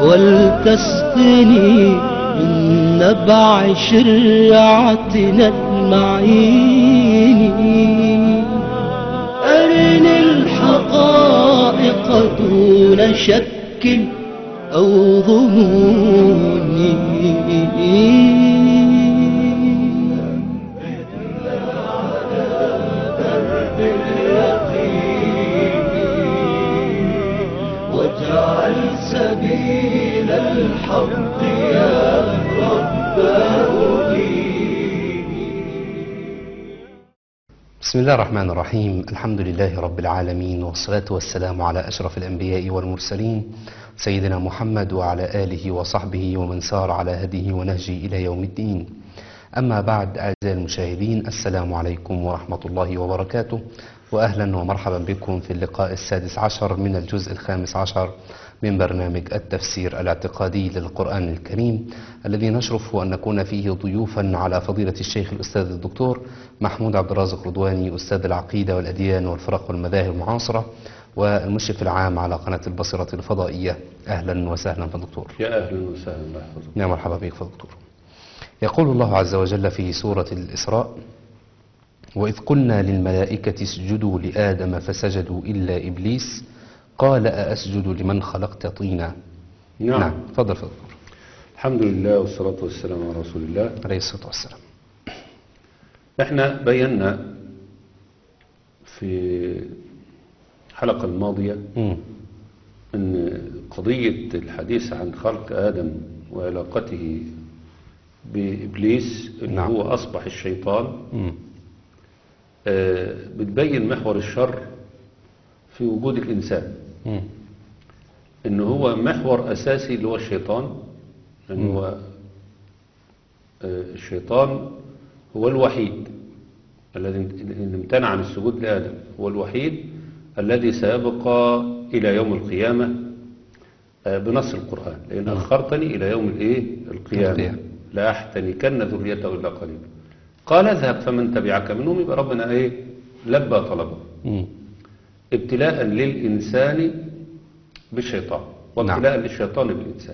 ولتسقني من نبع شرعتنا المعين أرني الحقائق دون شك أو ظنون واجعل سبيل الحق يا رب بسم الله الرحمن الرحيم الحمد لله رب العالمين والصلاة والسلام على أشرف الأنبياء والمرسلين سيدنا محمد وعلى آله وصحبه ومن سار على هديه ونهجه إلى يوم الدين أما بعد أعزائي المشاهدين السلام عليكم ورحمة الله وبركاته وأهلا ومرحبا بكم في اللقاء السادس عشر من الجزء الخامس عشر من برنامج التفسير الاعتقادي للقرآن الكريم الذي نشرف أن نكون فيه ضيوفا على فضيلة الشيخ الأستاذ الدكتور محمود عبد الرازق رضواني أستاذ العقيدة والأديان والفرق والمذاهب المعاصرة والمشرف العام على قناة البصرة الفضائية أهلا وسهلا فدكتور يا اهلا وسهلا الله يحفظك يا مرحبا بك فدكتور يقول الله عز وجل في سورة الإسراء وإذ قلنا للملائكة اسجدوا لآدم فسجدوا إلا إبليس قال أأسجد لمن خلقت طينا نعم, نعم تفضل فدكتور الحمد لله والصلاة والسلام على رسول الله عليه الصلاة والسلام احنا بينا في الحلقة الماضية مم. ان قضية الحديث عن خلق آدم وعلاقته بإبليس اللي نعم. هو أصبح الشيطان مم. آه، بتبين محور الشر في وجود الإنسان مم. ان هو محور اساسي اللي هو الشيطان لان هو آه، الشيطان هو الوحيد الذي اللي امتنع عن السجود لآدم هو الوحيد الذي سيبقى إلى يوم القيامة آه، بنص القرآن لأن أخرتني إلى يوم الإيه القيامة القيامة. لا أحتنكن ذريته إلا قليلا قال اذهب فمن تبعك منهم يبقى ربنا إيه لبى طلبه مم. ابتلاء للإنسان بالشيطان وابتلاء للشيطان بالإنسان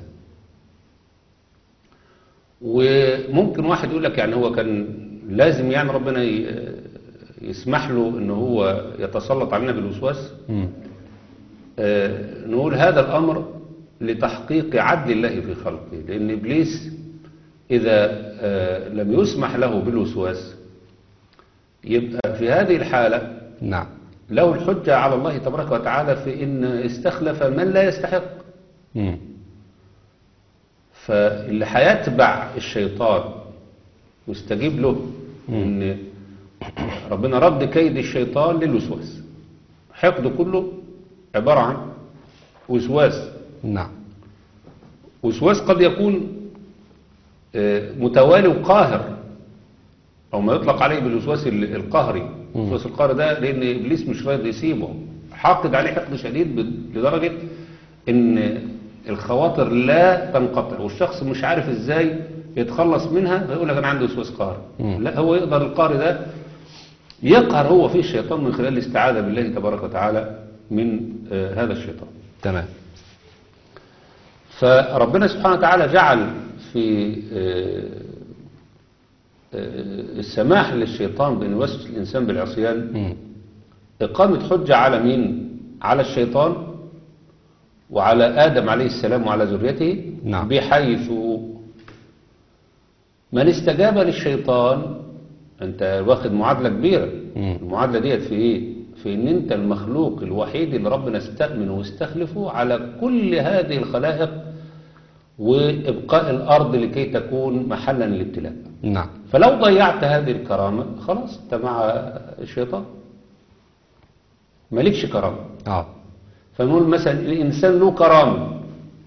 وممكن واحد يقول لك يعني هو كان لازم يعني ربنا ي- يسمح له ان هو يتسلط علينا بالوسواس مم. آه، نقول هذا الأمر لتحقيق عدل الله في خلقه لأن إبليس إذا آه، لم يسمح له بالوسواس يبقى في هذه الحالة نعم له الحجة على الله تبارك وتعالى في إن استخلف من لا يستحق مم. فاللي هيتبع الشيطان ويستجيب له إن ربنا رد كيد الشيطان للوسواس حقده كله عبارة عن وسواس نعم وسواس قد يكون آه، متوالي وقاهر أو ما يطلق عليه بالوسواس ال- القهري الوسواس القهري ده لأن إبليس مش راضي يسيبه حاقد عليه حقد شديد ب- لدرجة إن الخواطر لا تنقطع والشخص مش عارف إزاي يتخلص منها فيقول لك أنا عندي وسواس قهري لا هو يقدر القهر ده يقهر هو فيه الشيطان من خلال الاستعاذة بالله تبارك وتعالى من آه، هذا الشيطان تمام فربنا سبحانه وتعالى جعل في آه، آه، السماح للشيطان بأن يوسوس الإنسان بالعصيان مم. إقامة حجة على مين؟ على الشيطان وعلى آدم عليه السلام وعلى ذريته نعم. بحيث من استجاب للشيطان أنت واخد معادلة كبيرة مم. المعادلة ديت في إيه؟ في إن أنت المخلوق الوحيد اللي ربنا استأمنه واستخلفه على كل هذه الخلائق وإبقاء الأرض لكي تكون محلا للابتلاء نعم فلو ضيعت هذه الكرامة خلاص أنت مع الشيطان مالكش كرامة اه فنقول مثلا الإنسان له كرامة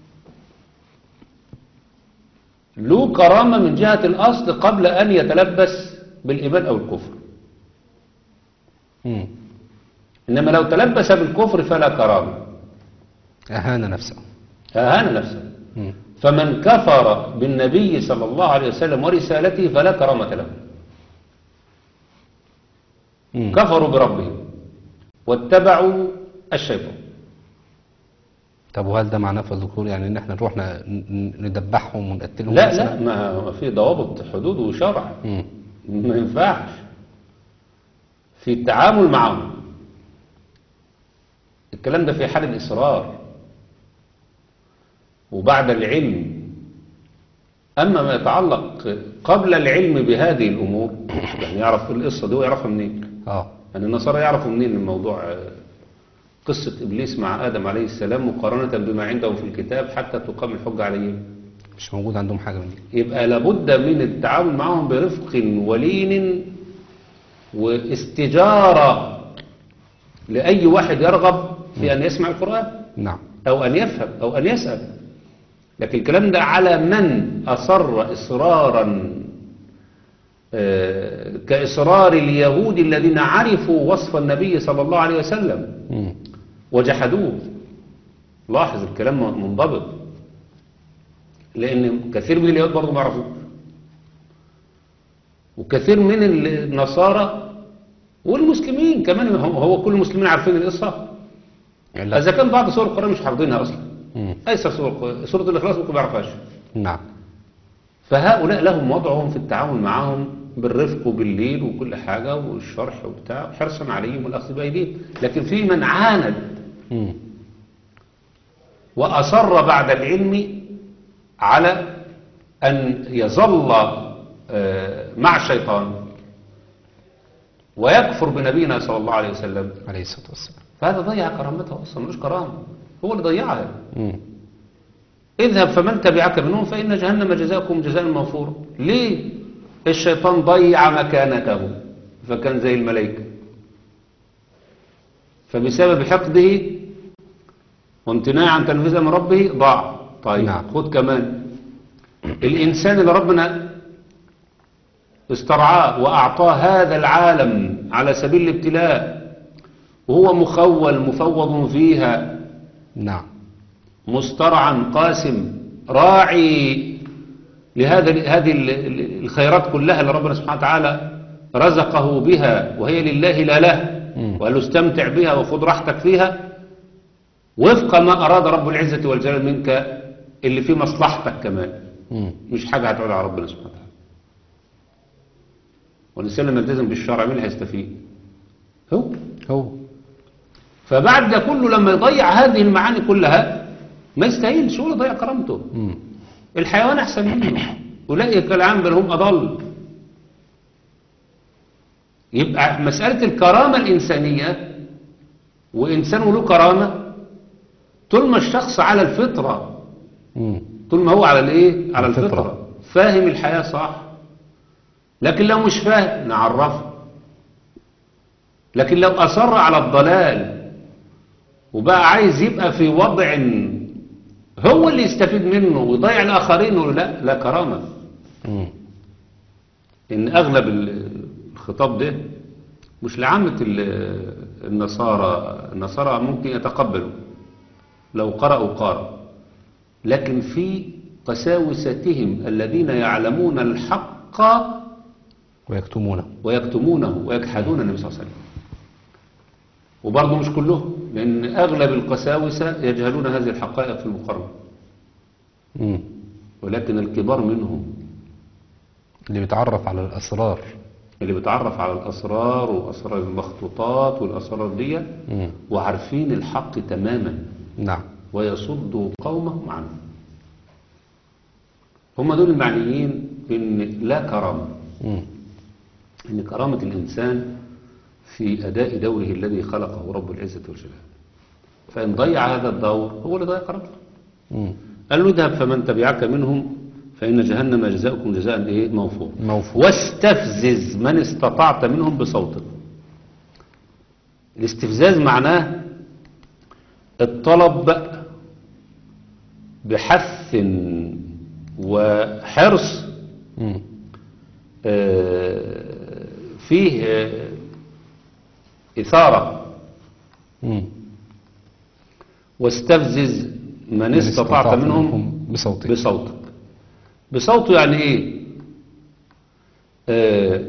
له كرامة من جهة الأصل قبل أن يتلبس بالإيمان أو الكفر مم. إنما لو تلبس بالكفر فلا كرامة أهان نفسه أهان نفسه مم. فمن كفر بالنبي صلى الله عليه وسلم ورسالته فلا كرامة له مم. كفروا بربهم واتبعوا الشيطان طب وهل ده معناه في الدكتور يعني ان احنا نروح ن- ن- ندبحهم ونقتلهم لا مثلاً؟ لا ما في ضوابط حدود وشرع مم. ما ينفعش في التعامل معهم الكلام ده في حال الإصرار وبعد العلم أما ما يتعلق قبل العلم بهذه الأمور يعني يعرف القصة دي ويعرفها منين اه يعني النصارى يعرفوا منين الموضوع آه، قصة إبليس مع آدم عليه السلام مقارنة بما عندهم في الكتاب حتى تقام الحجة عليهم مش موجود عندهم حاجة من دي يبقى لابد من التعامل معهم برفق ولين واستجارة لأي واحد يرغب في أن يسمع القرآن نعم أو أن يفهم أو أن يسأل لكن الكلام ده على من أصر إصرارا آه، كإصرار اليهود الذين عرفوا وصف النبي صلى الله عليه وسلم مم. وجحدوه لاحظ الكلام منضبط لأن كثير من اليهود برضه ما يعرفوش وكثير من النصارى والمسلمين كمان هو هو كل المسلمين عارفين القصة لا. إذا كان بعض سور القرآن مش حافظينها أصلا مم. أيسر سور القرآن سورة الإخلاص ممكن ما يعرفهاش نعم فهؤلاء لهم وضعهم في التعامل معهم بالرفق وبالليل وكل حاجة والشرح وبتاع حرصا عليهم والأخذ بأيديهم لكن في من عاند مم. وأصر بعد العلم على أن يظل آه، مع الشيطان ويكفر بنبينا صلى الله عليه وسلم عليه الصلاة والسلام فهذا ضيع كرامته أصلا ملوش كرامة هو اللي ضيعها مم. اذهب فمن تبعك منهم فإن جهنم جزاؤكم جزاء موفورا ليه الشيطان ضيع مكانته فكان زي الملائكة فبسبب حقده وامتناع عن تنفيذ من ربه ضاع طيب نعم. خد كمان الإنسان اللي ربنا استرعاه وأعطاه هذا العالم على سبيل الابتلاء وهو مخول مفوض فيها نعم مسترعا قاسم راعي لهذا هذه ال- ال- الخيرات كلها اللي ربنا سبحانه وتعالى رزقه بها وهي لله لا له مم. وقال له استمتع بها وخذ راحتك فيها وفق ما أراد رب العزة والجلال منك اللي في مصلحتك كمان مم. مش حاجة هتعود على ربنا سبحانه وتعالى والإنسان لما يلتزم بالشرع مين اللي هيستفيد هو هو فبعد ده كله لما يضيع هذه المعاني كلها ما يستاهلش هو اللي ضيع كرامته مم. الحيوان أحسن منه أولئك العام بل هم أضل يبقى مسألة الكرامة الإنسانية وإنسان له كرامة طول ما الشخص على الفطرة مم. طول ما هو على الإيه؟ على الفطرة. الفطرة فاهم الحياة صح لكن لو مش فاهم نعرفه لكن لو أصر على الضلال وبقى عايز يبقى في وضع هو اللي يستفيد منه ويضيع الآخرين يقول لا لا كرامة مم. إن أغلب ال- الخطاب ده مش لعامة ال- النصارى النصارى ممكن يتقبلوا لو قرأوا قارئ لكن في قساوستهم الذين يعلمون الحق ويكتمونه ويكتمونه ويجحدون النبي صلى الله عليه وسلم وبرضه مش كلهم لأن أغلب القساوسة يجهلون هذه الحقائق في المقارنة مم. ولكن الكبار منهم اللي بيتعرف على الأسرار اللي بيتعرف على الأسرار وأسرار المخطوطات والأسرار دي مم. وعارفين الحق تماما نعم ويصدوا قومهم عنه هم دول المعنيين بأن لا كرامة مم. أن كرامة الإنسان في أداء دوره الذي خلقه رب العزة والجلال فإن ضيع هذا الدور هو اللي ضيع كرامته مم. قال له اذهب فمن تبعك منهم فإن جهنم جزاؤكم جزاء إيه موفور موفور واستفزز من استطعت منهم بصوتك الاستفزاز معناه الطلب بحث وحرص مم. آه، فيه آه، إثارة مم. واستفزز من استطعت منهم بصوتك بصوتك بصوته يعني ايه آه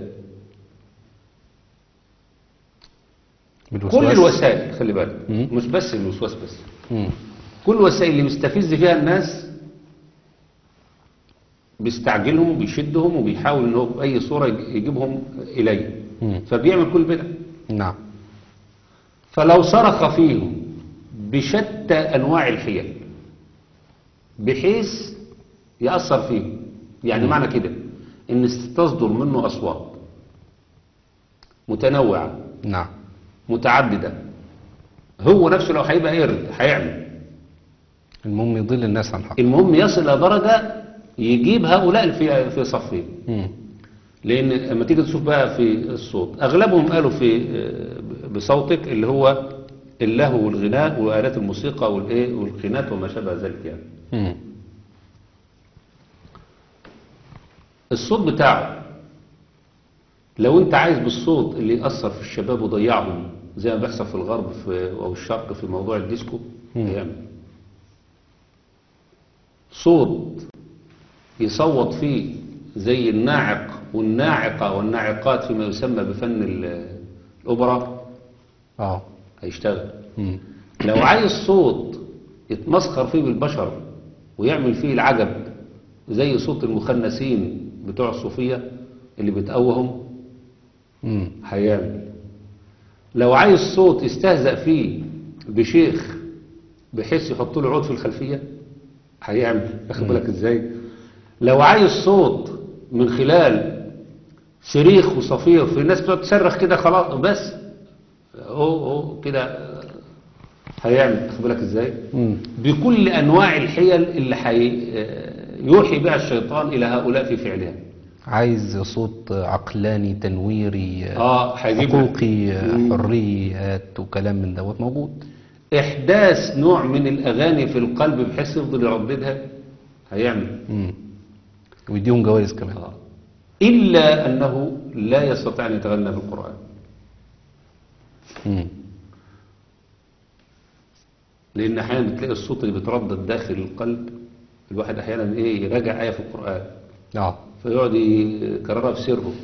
بالوسواس كل الوسائل خلي بالك مم. مش بس الوسواس بس مم. كل وسائل اللي بيستفز فيها الناس بيستعجلهم وبيشدهم وبيحاول انه باي صوره يج- يجيبهم اليه مم. فبيعمل كل بدعه نعم فلو صرخ فيهم بشتى انواع الحيل بحيث ياثر فيهم يعني معنى كده ان تصدر منه اصوات متنوعه نعم متعدده هو نفسه لو هيبقى قرد هيعمل المهم يضل الناس عن الحق المهم يصل الى درجه يجيب هؤلاء في في صفين مم. لان لما تيجي تشوف بقى في الصوت اغلبهم قالوا في آه، بصوتك اللي هو اللهو والغناء والات الموسيقى والايه والقينات وما شابه ذلك يعني مم. الصوت بتاعه لو انت عايز بالصوت اللي يأثر في الشباب ويضيعهم زي ما بيحصل في الغرب في او الشرق في موضوع الديسكو هيعمل صوت يصوت فيه زي الناعق والناعقة والناعقات فيما يسمى بفن ال- الأوبرا اه هيشتغل مم. لو عايز صوت يتمسخر فيه بالبشر ويعمل فيه العجب زي صوت المخنثين بتوع الصوفية اللي بتقوهم مم. هيعمل لو عايز صوت يستهزأ فيه بشيخ بحيث يحط له عود في الخلفية هيعمل واخد بالك ازاي لو عايز صوت من خلال صريخ وصفير في ناس بتقعد تصرخ كده خلاص بس هو هو كده هيعمل واخد بالك ازاي مم. بكل انواع الحيل اللي حي يوحي بها الشيطان الى هؤلاء في فعلها عايز صوت عقلاني تنويري اه هيجيب حقوقي مم. حريات وكلام من دوت موجود إحداث نوع من الأغاني في القلب بحيث يفضل يرددها هيعمل مم. ويديهم جوائز كمان آه. إلا أنه لا يستطيع أن يتغنى بالقرآن مم. لأن أحيانا بتلاقي الصوت اللي بيتردد داخل القلب الواحد أحيانا إيه يراجع آية في القرآن اه فيقعد يكررها في سره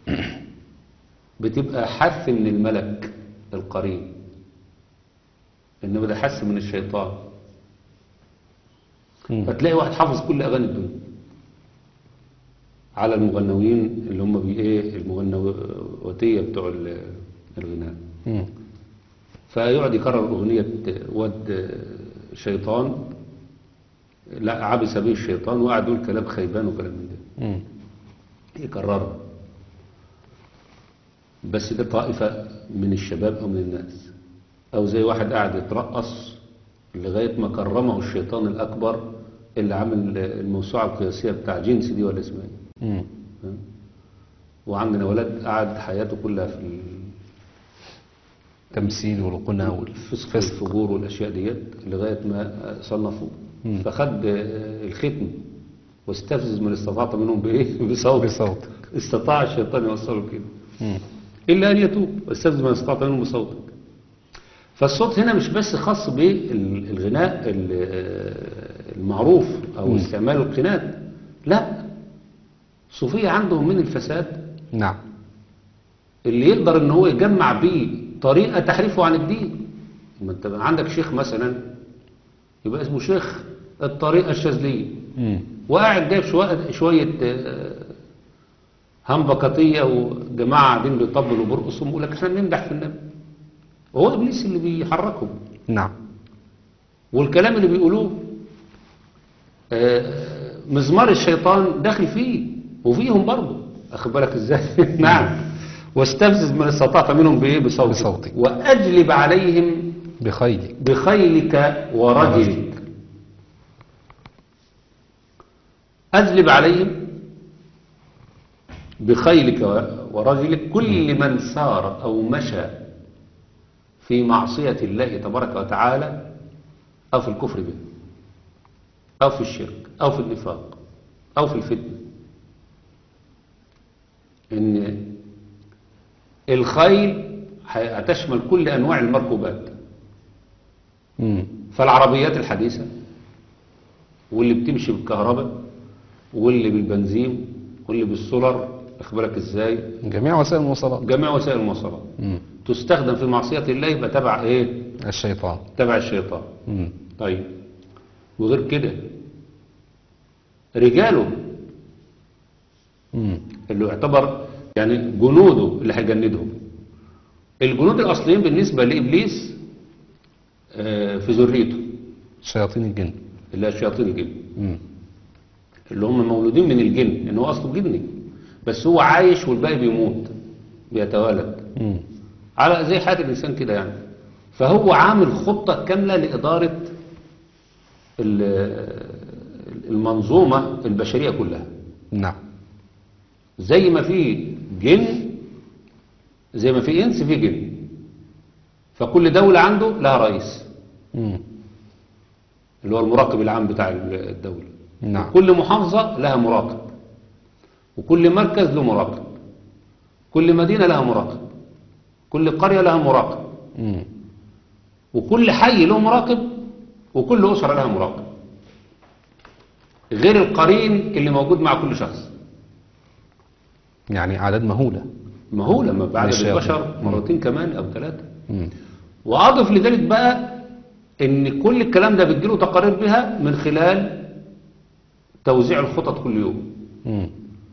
بتبقى حث من الملك القريب إنما ده حث من الشيطان مم. فتلاقي واحد حافظ كل اغاني الدنيا على المغنوين اللي هم بي ايه المغنوتيه بتوع ال- الغناء مم. فيقعد يكرر اغنيه واد شيطان لا عبس به الشيطان وقعد يقول كلام خيبان وكلام من ده مم. يكررها بس ده طائفة من الشباب أو من الناس أو زي واحد قاعد يترقص لغاية ما كرمه الشيطان الأكبر اللي عامل الموسوعة القياسية بتاع جنس دي ولا اسمها ايه مم. فاهم؟ وعندنا ولد قعد حياته كلها في تمثيل والغنى الفسق والفسق والفجور والأشياء ديت لغاية ما صنفوا مم. فخد الختم واستفزز من استطاعت منهم بإيه بصوت بصوتك استطاع الشيطان يوصله كده مم. إلا أن يتوب واستفزز من استطاعت منهم بصوتك فالصوت هنا مش بس خاص بالغناء ال- المعروف أو مم. استعمال القنات لا صوفية عندهم من الفساد نعم اللي يقدر ان هو يجمع بيه طريقة تحريفه عن الدين ما انت بقى عندك شيخ مثلا يبقى اسمه شيخ الطريقة الشاذلية مم. وقاعد جايب شوية, شوية آه، همبكطية وجماعة قاعدين بيطبلوا وبيرقصوا ويقول لك احنا بنمدح في النبي وهو ابليس اللي بيحركهم نعم والكلام اللي بيقولوه آه، مزمار الشيطان داخل فيه وفيهم برضه اخد بالك ازاي نعم واستفزز من استطعت منهم بايه بصوتك, بصوتك. واجلب عليهم بخيلك بخيلك ورجلك اجلب عليهم بخيلك ورجلك كل من سار او مشى في معصية الله تبارك وتعالى أو في الكفر به أو في الشرك أو في النفاق أو في الفتنة إن الخيل هتشمل كل أنواع المركوبات مم. فالعربيات الحديثة واللي بتمشي بالكهرباء واللي بالبنزين واللي بالسولر أخبرك إزاي جميع وسائل المواصلات جميع وسائل المواصلات مم. تستخدم في معصية الله يبقى تبع إيه الشيطان تبع الشيطان مم. طيب وغير كده رجاله مم. اللي يعتبر يعني جنوده اللي هيجندهم الجنود الأصليين بالنسبة لإبليس آه، في ذريته شياطين الجن اللي هي شياطين الجن مم. اللي هم مولودين من الجن ان هو اصله جني بس هو عايش والباقي بيموت بيتوالد مم. على زي حياة الإنسان كده يعني فهو عامل خطة كاملة لإدارة ال- المنظومة البشرية كلها نعم زي ما في جن زي ما في إنس في جن فكل دولة عنده لها رئيس مم. اللي هو المراقب العام بتاع الدولة نعم كل محافظة لها مراقب وكل مركز له مراقب كل مدينة لها مراقب كل قرية لها مراقب مم. وكل حي له مراقب وكل أسرة لها مراقب غير القرين اللي موجود مع كل شخص يعني أعداد مهولة ما هو لما بعد من الشياطين. البشر مرتين كمان أو ثلاثة مم. وأضف لذلك بقى إن كل الكلام ده بتجيله تقارير بها من خلال توزيع الخطط كل يوم مم.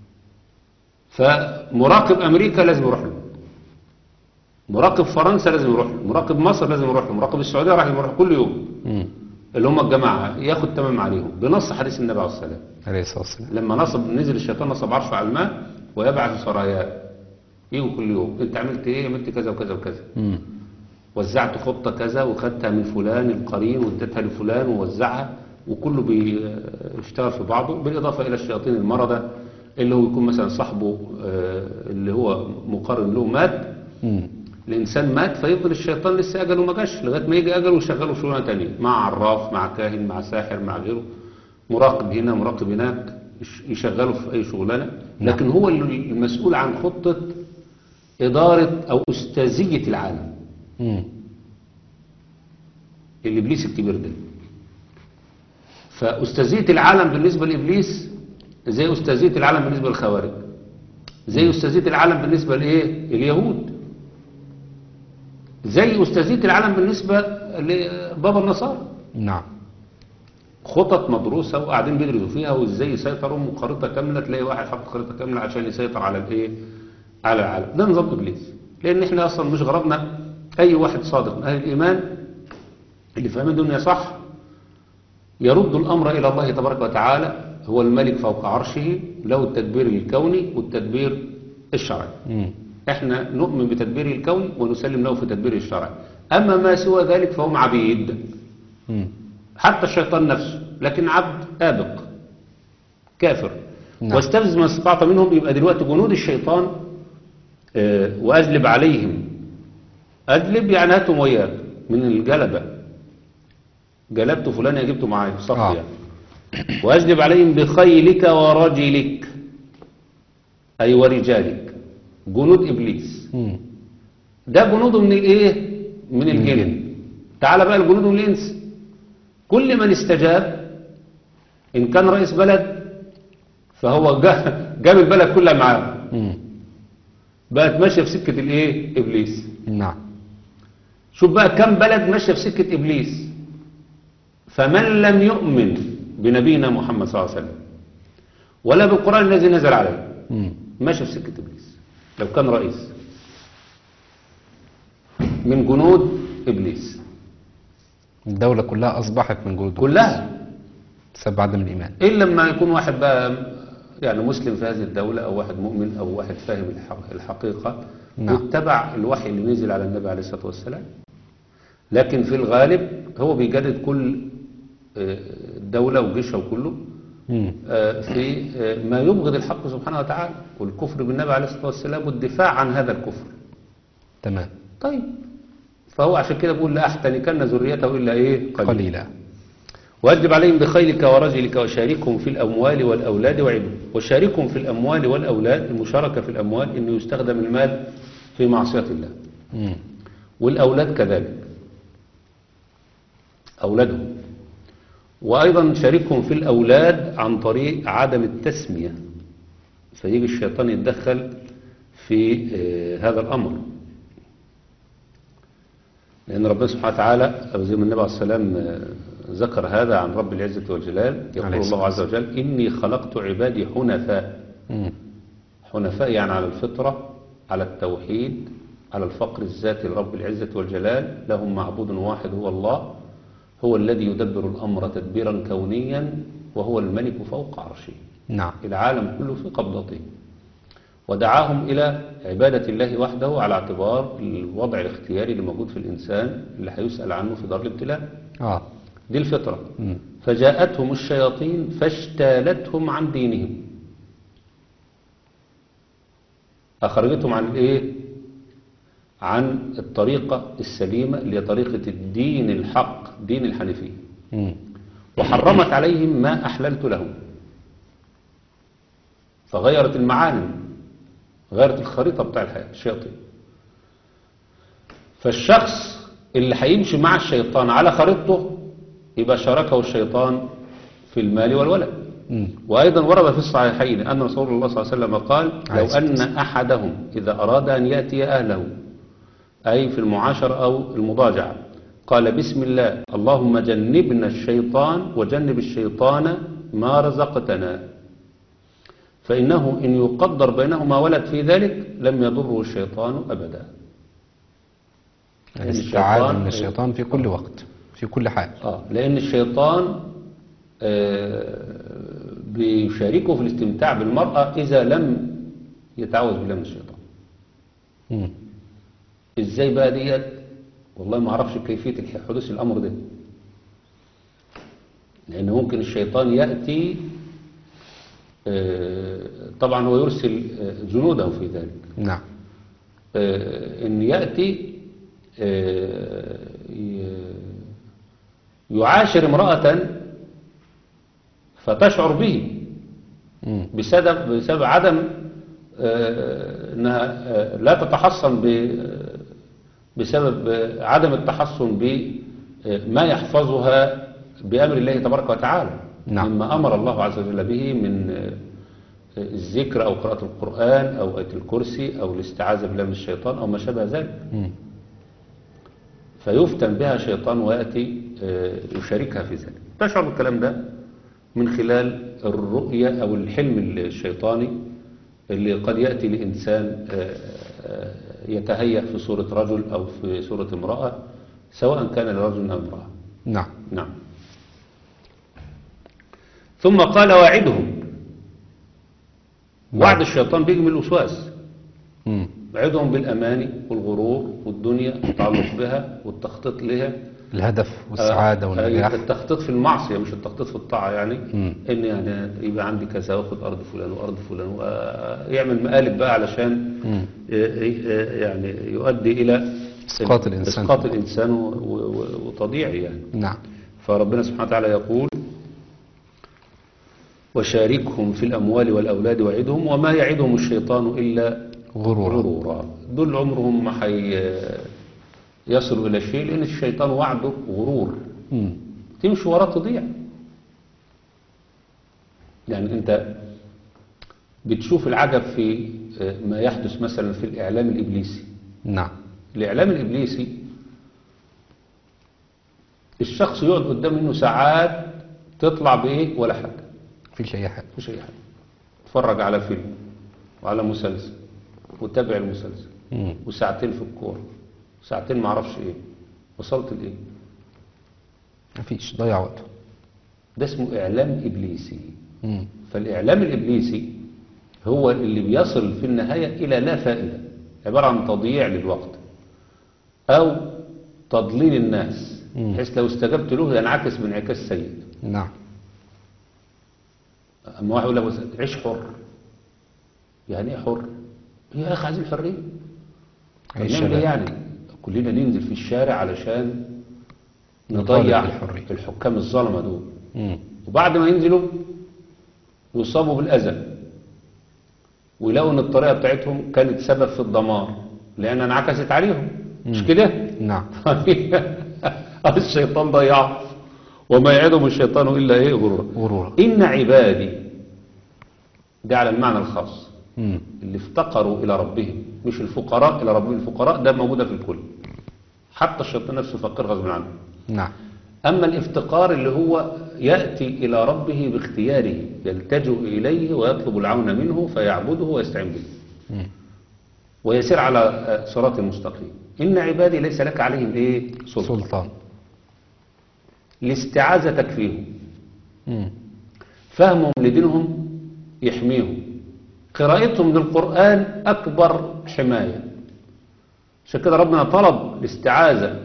فمراقب امريكا لازم يروح له مراقب فرنسا لازم يروح له مراقب مصر لازم يروح له مراقب السعوديه راح يروح كل يوم مم. اللي هم الجماعه ياخد تمام عليهم بنص حديث النبي عليه الصلاه والسلام عليه الصلاة والسلام لما نصب نزل الشيطان نصب عرشه على الماء ويبعث سراياه يجوا كل يوم انت عملت ايه عملت كذا وكذا وكذا مم. وزعت خطة كذا وخدتها من فلان القرين واديتها لفلان ووزعها وكله بيشتغل في بعضه بالإضافة إلى الشياطين المرضى اللي هو يكون مثلا صاحبه آه، اللي هو مقارن له مات مم. الإنسان مات فيفضل الشيطان لسه أجله ما جاش لغاية ما يجي أجله ويشغله في شغلانة تانية مع عراف مع كاهن مع ساحر مع غيره مراقب هنا مراقب هناك يش- يشغله في أي شغلانة لكن هو اللي المسؤول عن خطة إدارة أو أستاذية العالم مم. الإبليس الكبير ده فأستاذية العالم بالنسبة لإبليس زي أستاذية العالم بالنسبة للخوارج زي أستاذية العالم بالنسبة لإيه؟ اليهود زي أستاذية العالم بالنسبة لبابا النصارى نعم خطط مدروسة وقاعدين بيدرسوا فيها وازاي يسيطروا خريطة كاملة تلاقي واحد حط خريطة كاملة عشان يسيطر على الايه على العالم ده نظام ابليس لان احنا اصلا مش غرضنا اي واحد صادق من اهل الايمان اللي فاهم الدنيا صح يرد الامر الى الله تبارك وتعالى هو الملك فوق عرشه له التدبير الكوني والتدبير الشرعي مم. احنا نؤمن بتدبيره الكوني ونسلم له في تدبيره الشرعي اما ما سوى ذلك فهم عبيد مم. حتى الشيطان نفسه لكن عبد آبق كافر نعم. واستفز ما استطعت منهم يبقى دلوقتي جنود الشيطان آه، وأجلب عليهم أجلب يعني هاتهم وياك من الجلبة جلبت فلان جبته معايا صف آه. يعني وأجلب عليهم بخيلك ورجلك أي ورجالك جنود إبليس مم. ده جنوده من الايه من الجن تعال بقى الجنود من الانس كل من استجاب ان كان رئيس بلد فهو جا- جاب البلد كلها معاه مم. بقت ماشيه في سكه الايه ابليس نعم شوف بقى كم بلد ماشيه في سكه ابليس فمن لم يؤمن بنبينا محمد صلى الله عليه وسلم ولا بالقران الذي نزل عليه مم. ماشي في سكة إبليس لو كان رئيس من جنود إبليس الدولة كلها أصبحت من جنود كلها بسبب عدم الإيمان إلا لما يكون واحد بقى يعني مسلم في هذه الدولة أو واحد مؤمن أو واحد فاهم الح- الحقيقة نعم. واتبع الوحي اللي نزل على النبي عليه الصلاة والسلام لكن في الغالب هو بيجدد كل آه، الدولة وجيشها وكله مم. آه، في آه، ما يبغض الحق سبحانه وتعالى والكفر بالنبي عليه الصلاة والسلام والدفاع عن هذا الكفر تمام طيب فهو عشان كده بيقول لا احتنكن ذريته الا ايه قليلا قليلا واجب عليهم بخيلك ورجلك وشاركهم في الاموال والاولاد وعدهم وشاركهم في الاموال والاولاد المشاركه في الاموال انه يستخدم المال في معصيه الله مم. والاولاد كذلك اولادهم وايضا شاركهم في الاولاد عن طريق عدم التسميه فيجي الشيطان يتدخل في آه، هذا الامر لأن ربنا سبحانه وتعالى أو زي ما النبي عليه السلام آه، ذكر هذا عن رب العزة والجلال يقول عليه الصلاة الله عز وجل إني خلقت عبادي حنفاء مم. حنفاء يعني على الفطرة على التوحيد على الفقر الذاتي لرب العزة والجلال لهم معبود واحد هو الله هو الذي يدبر الأمر تدبيرا كونيا وهو الملك فوق عرشه نعم العالم كله في قبضته ودعاهم إلى عبادة الله وحده على اعتبار الوضع الاختياري اللي موجود في الإنسان اللي هيسأل عنه في دار الابتلاء اه دي الفطرة مم. فجاءتهم الشياطين فاجتالتهم عن دينهم أخرجتهم عن الإيه؟ عن الطريقة السليمة اللي هي طريقة الدين الحق دين الحنيفية مم. وحرمت عليهم ما أحللت لهم فغيرت المعالم غيرت الخريطة بتاع الحياة الشياطين فالشخص اللي هيمشي مع الشيطان على خريطته يبقى شاركه الشيطان في المال والولد مم. وأيضا ورد في الصحيحين أن رسول الله صلى الله عليه وسلم قال عليه لو الصلاة أن أحدهم إذا أراد أن يأتي أهله أي في المعاشرة أو المضاجعة قال بسم الله اللهم جنبنا الشيطان وجنب الشيطان ما رزقتنا فإنه إن يقدر بينهما ولد في ذلك لم يضره الشيطان أبدا الاستعاذة الشيطان- من الشيطان في كل وقت في كل حال آه لأن الشيطان آه بيشاركه في الاستمتاع بالمرأة إذا لم يتعوذ بالله من الشيطان مم. إزاي بقى ديت والله ما أعرفش كيفية الح- حدوث الأمر ده لأن ممكن الشيطان يأتي آه طبعا هو يرسل آه، جنوده في ذلك نعم آه، ان يأتي آه، ي- يعاشر امرأة فتشعر به مم. بسبب, بسبب عدم آه، انها آه، لا تتحصن ب- بسبب آه، عدم التحصن بما يحفظها بأمر الله تبارك وتعالى نعم. مما أمر الله عز وجل به من آه، الذكر أو قراءة القرآن أو آية الكرسي أو الاستعاذة بالله من الشيطان أو ما شابه ذلك مم. فيفتن بها شيطان ويأتي آه، يشاركها في ذلك تشعر بالكلام ده من خلال الرؤية أو الحلم الشيطاني اللي قد يأتي لإنسان آه، آه، يتهيأ في صورة رجل أو في صورة امرأة سواء كان لرجل أو امرأة نعم نعم ثم قال واعدهم وعد الشيطان بيجي من الوسواس مم. وعدهم بالأماني والغرور والدنيا والتعلق بها والتخطيط لها الهدف والسعادة آه، والنجاح التخطيط في المعصية مش التخطيط في الطاعة يعني مم. ان يعني يبقى عندي كذا واخد ارض فلان وارض فلان ويعمل مقالب بقى علشان مم. ي- ي- يعني يؤدي الى إسقاط الإنسان. اسقاط الانسان و- و- وتضييعه يعني نعم فربنا سبحانه وتعالى يقول وشاركهم في الأموال والأولاد وعدهم وما يعدهم الشيطان إلا غرورا غرورا دول عمرهم ما حي يصلوا إلى شيء لأن الشيطان وعده غرور مم. تمشي وراه تضيع يعني أنت بتشوف العجب في ما يحدث مثلا في الإعلام الإبليسي نعم الإعلام الإبليسي الشخص يقعد قدام منه ساعات تطلع بإيه ولا حاجة مفيش أي حاجة مفيش أي حاجة تتفرج على فيلم وعلى مسلسل وتابع المسلسل مم. وساعتين في الكورة ساعتين معرفش إيه وصلت لإيه مفيش ضيع وقته ده اسمه إعلام إبليسي مم. فالإعلام الإبليسي هو اللي بيصل في النهاية إلى لا فائدة عبارة عن تضييع للوقت أو تضليل الناس مم. بحيث لو استجبت له ينعكس بانعكاس سيء نعم أما واحد يقول لك بس عيش حر يعني إيه حر؟ يا أخي عايزين الحرية عيش نعمل إيه شباب. يعني كلنا ننزل في الشارع علشان نطالب نضيع بالحرية. الحكام الظلمة دول مم. وبعد ما ينزلوا يصابوا بالأذى ويلاقوا ان الطريقة بتاعتهم كانت سبب في الدمار لأن انعكست عليهم مش كده؟ نعم الشيطان ضيعه وما يعدهم الشيطان إلا إيه غرورا غرورا إن عبادي ده على المعنى الخاص مم. اللي افتقروا إلى ربهم مش الفقراء إلى ربهم الفقراء ده موجودة في الكل حتى الشيطان نفسه فقير غصب عنه نعم أما الافتقار اللي هو يأتي إلى ربه باختياره يلتجئ إليه ويطلب العون منه فيعبده ويستعين به مم. ويسير على آه، صراط المستقيم إن عبادي ليس لك عليهم إيه سلطان سلطان الاستعاذة تكفيهم مم. فهمهم لدينهم يحميهم قراءتهم للقرآن أكبر حماية عشان كده ربنا طلب الاستعاذة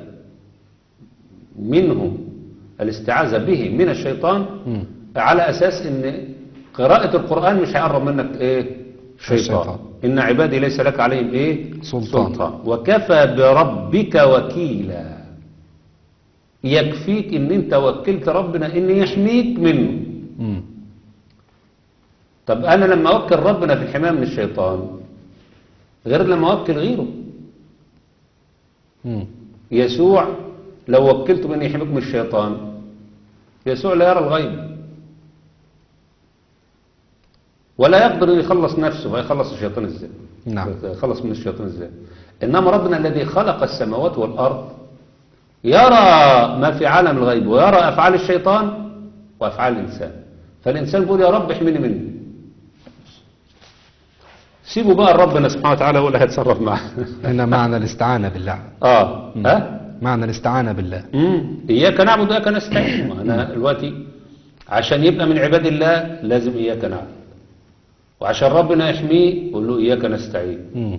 منهم الاستعاذة به من الشيطان مم. على أساس أن قراءة القرآن مش هيقرب منك إيه شيطان الشيطان. إن عبادي ليس لك عليهم إيه سلطان. سلطان وكفى بربك وكيلا يكفيك ان انت وكلت ربنا ان يحميك منه مم. طب انا لما اوكل ربنا في الحماية من الشيطان غير لما اوكل غيره مم. يسوع لو وكلته بان يحميك من الشيطان يسوع لا يرى الغيب ولا يقدر ان يخلص نفسه هيخلص الشيطان ازاي نعم. يخلص من الشيطان ازاي انما ربنا الذي خلق السماوات والارض يرى ما في عالم الغيب ويرى افعال الشيطان وافعال الانسان فالانسان بيقول يا رب احميني منه سيبوا بقى ربنا سبحانه وتعالى هو اللي هيتصرف معاه هنا معنى الاستعانة بالله اه ها معنى الاستعانة بالله امم اياك نعبد واياك نستعين ما انا دلوقتي عشان يبقى من عباد الله لازم اياك نعبد وعشان ربنا يحميه قول له اياك نستعين مم.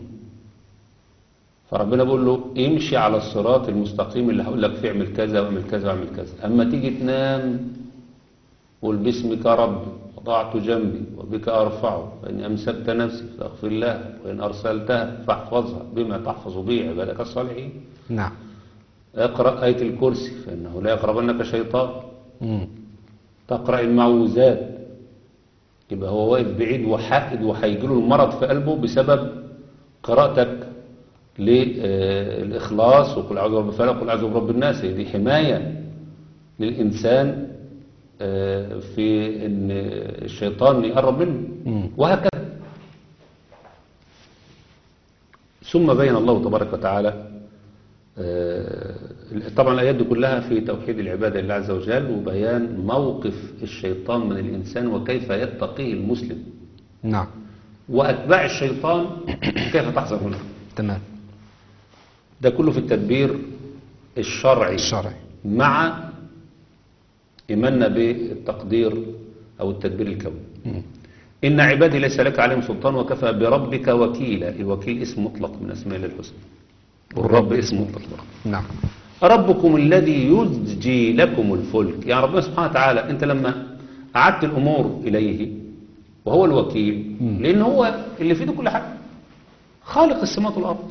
فربنا بيقول له امشي على الصراط المستقيم اللي هقول لك فيه اعمل كذا واعمل كذا واعمل كذا اما تيجي تنام قول باسمك ربي وضعت جنبي وبك ارفعه فان امسكت نفسي فاغفر لها وان ارسلتها فاحفظها بما تحفظ به عبادك الصالحين نعم اقرا ايه الكرسي فانه لا يقربنك شيطان مم. تقرا المعوذات يبقى هو واقف بعيد وحائد وهيجيله المرض في قلبه بسبب قراءتك للإخلاص وقل أعوذ برب الفلق وقل أعوذ برب الناس هي دي حماية للإنسان آه، في أن الشيطان يقرب منه مم. وهكذا ثم بين الله تبارك وتعالى آه، طبعا الآيات دي كلها في توحيد العبادة لله عز وجل وبيان موقف الشيطان من الإنسان وكيف يتقيه المسلم نعم وأتباع الشيطان كيف تحذر منه تمام ده كله في التدبير الشرعي الشرعي مع إيماننا بالتقدير أو التدبير الكوني مم. إن عبادي ليس لك عليهم سلطان وكفى بربك وكيلا الوكيل اسم مطلق من أسماء الله الحسنى والرب اسم مطلق نعم ربكم الذي يزجي لكم الفلك يعني ربنا سبحانه وتعالى أنت لما أعدت الأمور إليه وهو الوكيل مم. لأن هو اللي في ايده كل حاجة خالق السماوات والأرض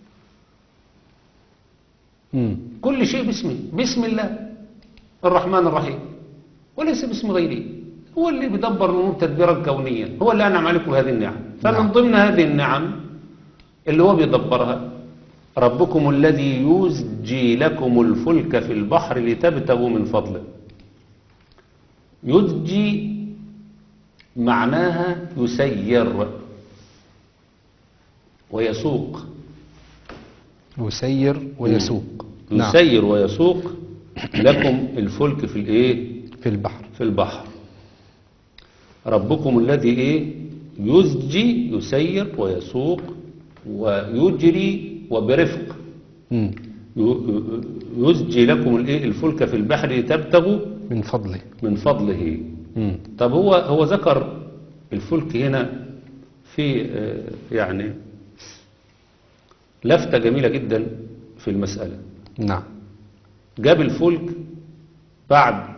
مم. كل شيء باسمه باسم الله الرحمن الرحيم وليس باسم غيره هو اللي بيدبر الأمور تدبيرا كونيا هو اللي أنعم عليكم هذه النعم فمن نعم. ضمن هذه النعم اللي هو بيدبرها ربكم الذي يزجي لكم الفلك في البحر لتبتغوا من فضله يزجي معناها يسير ويسوق يسير ويسوق نعم يسير ويسوق لكم الفلك في الايه في البحر في البحر ربكم الذي ايه يزجي يسير ويسوق ويجري وبرفق مم. ي- يزجي لكم الايه الفلك في البحر لتبتغوا من فضله من فضله مم. طب هو هو ذكر الفلك هنا في آه، يعني لفتة جميلة جدا في المسألة نعم جاب الفلك بعد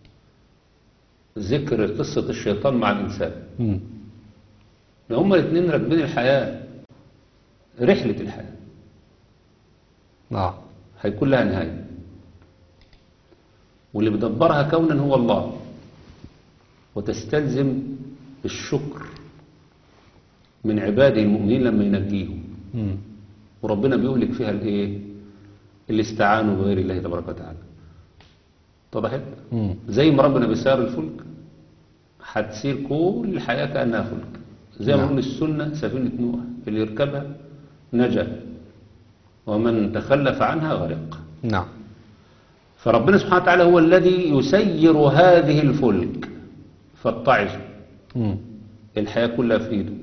ذكر قصة الشيطان مع الإنسان مم. هما الاثنين راكبين الحياة رحلة الحياة نعم هيكون لها نهاية واللي بيدبرها كونا هو الله وتستلزم الشكر من عباده المؤمنين لما ينجيهم مم. وربنا بيهلك فيها الايه اللي استعانوا بغير الله تبارك وتعالى اتضحت مم. زي ما ربنا بيسير الفلك هتسير كل الحياة كأنها فلك زي ما نعم. نقول السنة سفينة نوح اللي يركبها نجا ومن تخلف عنها غرق نعم فربنا سبحانه وتعالى هو الذي يسير هذه الفلك فاتعظوا مم. الحياة كلها في ايده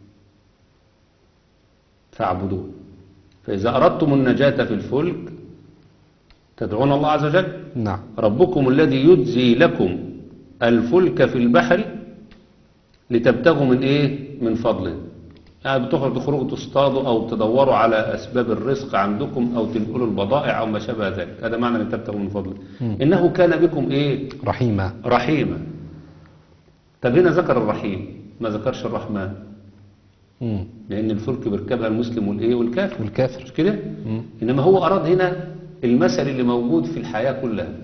فاعبدوه فإذا أردتم النجاة في الفلك تدعون الله عز وجل نعم ربكم الذي يجزي لكم الفلك في البحر لتبتغوا من ايه من فضله يعني بتخرجوا تخرجوا تصطادوا او تدوروا على اسباب الرزق عندكم او تنقلوا البضائع او ما شابه ذلك هذا معنى ان تبتغوا من فضله انه كان بكم ايه رحيمة رحيما طب هنا ذكر الرحيم ما ذكرش الرحمن مم. لان الفلك بيركبها المسلم والايه والكافر والكافر مش كده مم. انما هو اراد هنا المثل اللي موجود في الحياة كلها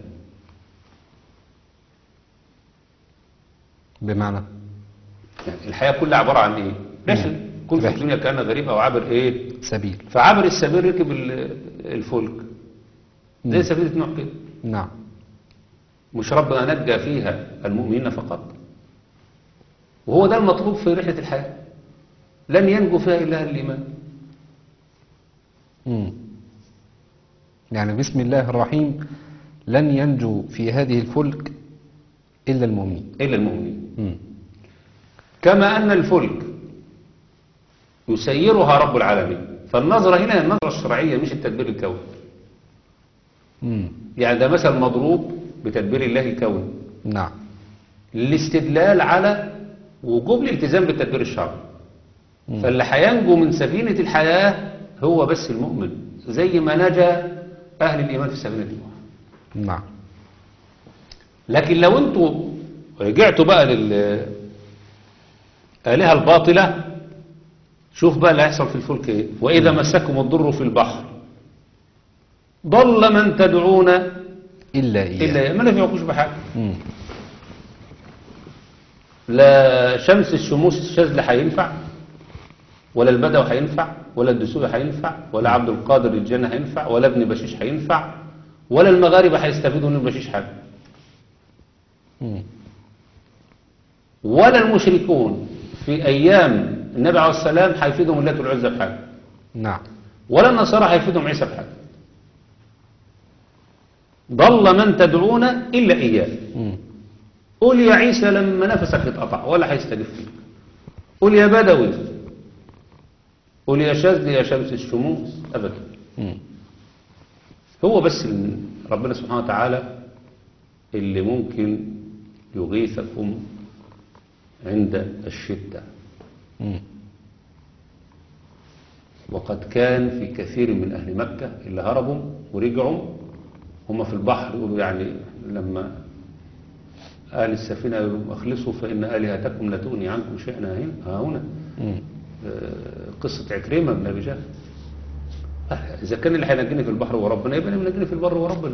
بمعنى يعني الحياة كلها عبارة عن ايه رحلة كل في رحلة. الدنيا كان غريب او عابر ايه سبيل فعبر السبيل ركب ال- الفلك زي سفينة نوح كده نعم مش ربنا نجى فيها المؤمنين فقط وهو ده المطلوب في رحلة الحياة لن ينجو فيها إلا أهل الإيمان مم. يعني بسم الله الرحيم لن ينجو في هذه الفلك إلا المؤمنين إلا المؤمنين مم. كما أن الفلك يسيرها رب العالمين فالنظرة هنا هي النظرة الشرعية مش التدبير الكوني مم. يعني ده مثل مضروب بتدبير الله الكوني نعم الاستدلال على وجوب الالتزام بالتدبير الشرعي فاللي هينجو من سفينة الحياة هو بس المؤمن زي ما نجا أهل الإيمان في سفينة نوح نعم لكن لو انتوا رجعتوا بقى للآلهة الباطلة شوف بقى اللي هيحصل في الفلك ايه وإذا مسكم الضر في البحر ضل من تدعون إلا إياه إلا ما نفعكوش بحاجة مم. لا شمس الشموس الشاذلة هينفع ولا البدو هينفع ولا الدسوقي هينفع ولا عبد القادر الجنة هينفع ولا ابن بشيش هينفع ولا المغاربة هيستفيدوا من ابن بشيش حاجة مم. ولا المشركون في أيام النبي عليه السلام هيفيدهم اللات والعزى بحاجة نعم ولا النصارى هيفيدهم عيسى بحاجة ضل من تدعون إلا إياه مم. قول يا عيسى لما نفسك اتقطع ولا هيستجيب فيك قول يا بدوي قول يا شاذلي يا شمس الشموس أبدا مم. هو بس ال- ربنا سبحانه وتعالى اللي ممكن يغيثكم عند الشدة مم. وقد كان في كثير من أهل مكة اللي هربوا ورجعوا هم في البحر يقولوا يعني لما أهل السفينة يقولوا أخلصوا فإن آلهتكم لا تغني عنكم شيئا هنا ها هنا مم. آه، قصة عكرمة بن أبي جهل آه، إذا كان اللي هينجيني في البحر وربنا يبقى اللي ينجيني في البر وربنا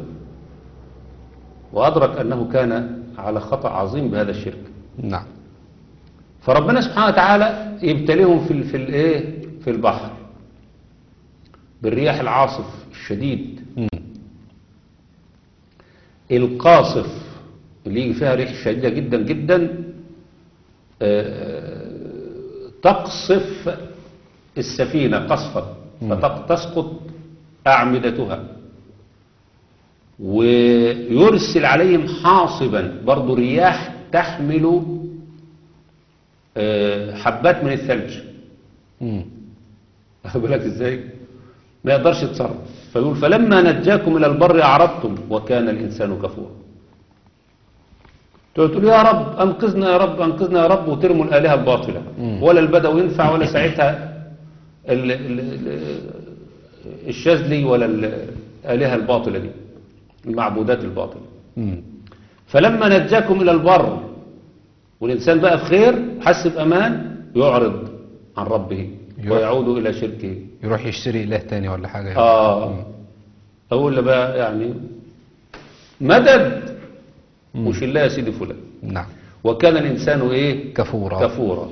وأدرك أنه كان على خطأ عظيم بهذا الشرك نعم فربنا سبحانه وتعالى يبتليهم في ال- في الايه في البحر بالرياح العاصف الشديد مم. القاصف اللي يجي فيها ريح شديدة جدا جدا آه، تقصف السفينة قصفا فتسقط أعمدتها ويرسل عليهم حاصبا برضو رياح تحمل آه، حبات من الثلج مم. واخد بالك ازاي ما يقدرش يتصرف فيقول فلما نجاكم الى البر اعرضتم وكان الانسان كفورا تقول يا رب انقذنا يا رب انقذنا يا رب وترموا الالهه الباطله ولا البدو ينفع ولا ساعتها ال ال ال الشاذلي ولا الالهه الباطله دي المعبودات الباطله مم. فلما نجاكم الى البر والانسان بقى في خير حس بامان يعرض عن ربه يعرض. ويعود الى شركه يروح يشتري إله تاني ولا حاجة يعني. اه اقول له بقى يعني مدد مش الله يا سيدي فلان نعم وكان الانسان ايه كفورا كفورا